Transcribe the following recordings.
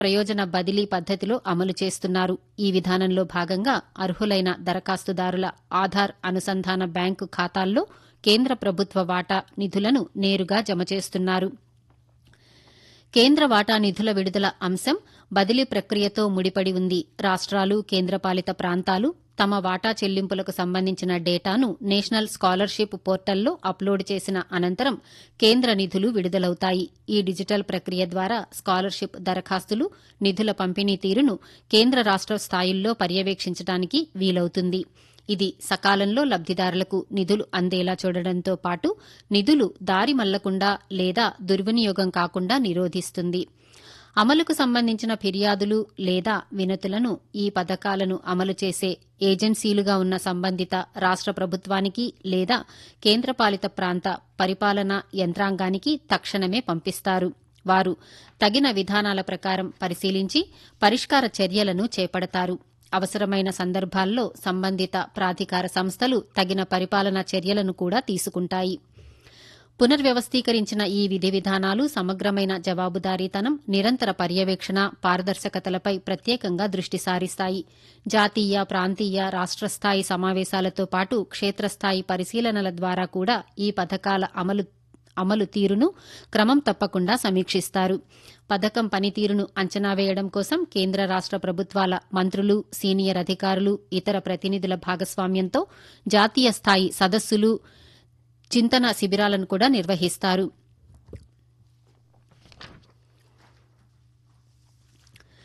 ప్రయోజన బదిలీ పద్దతిలో అమలు చేస్తున్నారు ఈ విధానంలో భాగంగా అర్హులైన దరఖాస్తుదారుల ఆధార్ అనుసంధాన బ్యాంకు ఖాతాల్లో కేంద్ర ప్రభుత్వ వాటా నిధులను నేరుగా జమ చేస్తున్నారు కేంద్ర వాటా నిధుల విడుదల అంశం బదిలీ ప్రక్రియతో ముడిపడి ఉంది రాష్ట్రాలు కేంద్రపాలిత ప్రాంతాలు తమ వాటా చెల్లింపులకు సంబంధించిన డేటాను నేషనల్ స్కాలర్షిప్ పోర్టల్లో అప్లోడ్ చేసిన అనంతరం కేంద్ర నిధులు విడుదలవుతాయి ఈ డిజిటల్ ప్రక్రియ ద్వారా స్కాలర్షిప్ దరఖాస్తులు నిధుల పంపిణీ తీరును కేంద్ర రాష్ట స్థాయిల్లో పర్యవేక్షించడానికి వీలవుతుంది ఇది సకాలంలో లబ్దిదారులకు నిధులు అందేలా చూడడంతో పాటు నిధులు దారి మళ్లకుండా లేదా దుర్వినియోగం కాకుండా నిరోధిస్తుంది అమలుకు సంబంధించిన ఫిర్యాదులు లేదా వినతులను ఈ పథకాలను అమలు చేసే ఏజెన్సీలుగా ఉన్న సంబంధిత రాష్ట ప్రభుత్వానికి లేదా కేంద్రపాలిత ప్రాంత పరిపాలనా యంత్రాంగానికి తక్షణమే పంపిస్తారు వారు తగిన విధానాల ప్రకారం పరిశీలించి పరిష్కార చర్యలను చేపడతారు అవసరమైన సందర్భాల్లో సంబంధిత ప్రాధికార సంస్థలు తగిన పరిపాలనా చర్యలను కూడా తీసుకుంటాయి పునర్వ్యవస్థీకరించిన ఈ విధి విధానాలు సమగ్రమైన జవాబుదారీతనం నిరంతర పర్యవేక్షణ పారదర్శకతలపై ప్రత్యేకంగా దృష్టి సారిస్తాయి జాతీయ ప్రాంతీయ రాష్ట స్థాయి సమావేశాలతో పాటు క్షేత్రస్థాయి పరిశీలనల ద్వారా కూడా ఈ పథకాల అమలు అమలు తీరును క్రమం తప్పకుండా సమీక్షిస్తారు పథకం పనితీరును అంచనా వేయడం కోసం కేంద్ర రాష్ట ప్రభుత్వాల మంత్రులు సీనియర్ అధికారులు ఇతర ప్రతినిధుల భాగస్వామ్యంతో జాతీయ స్థాయి సదస్సులు చింతన శిబిరాలను కూడా నిర్వహిస్తారు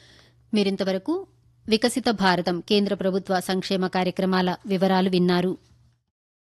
మీరింతవరకు వికసిత భారతం కేంద్ర ప్రభుత్వ సంక్షేమ కార్యక్రమాల వివరాలు విన్నారు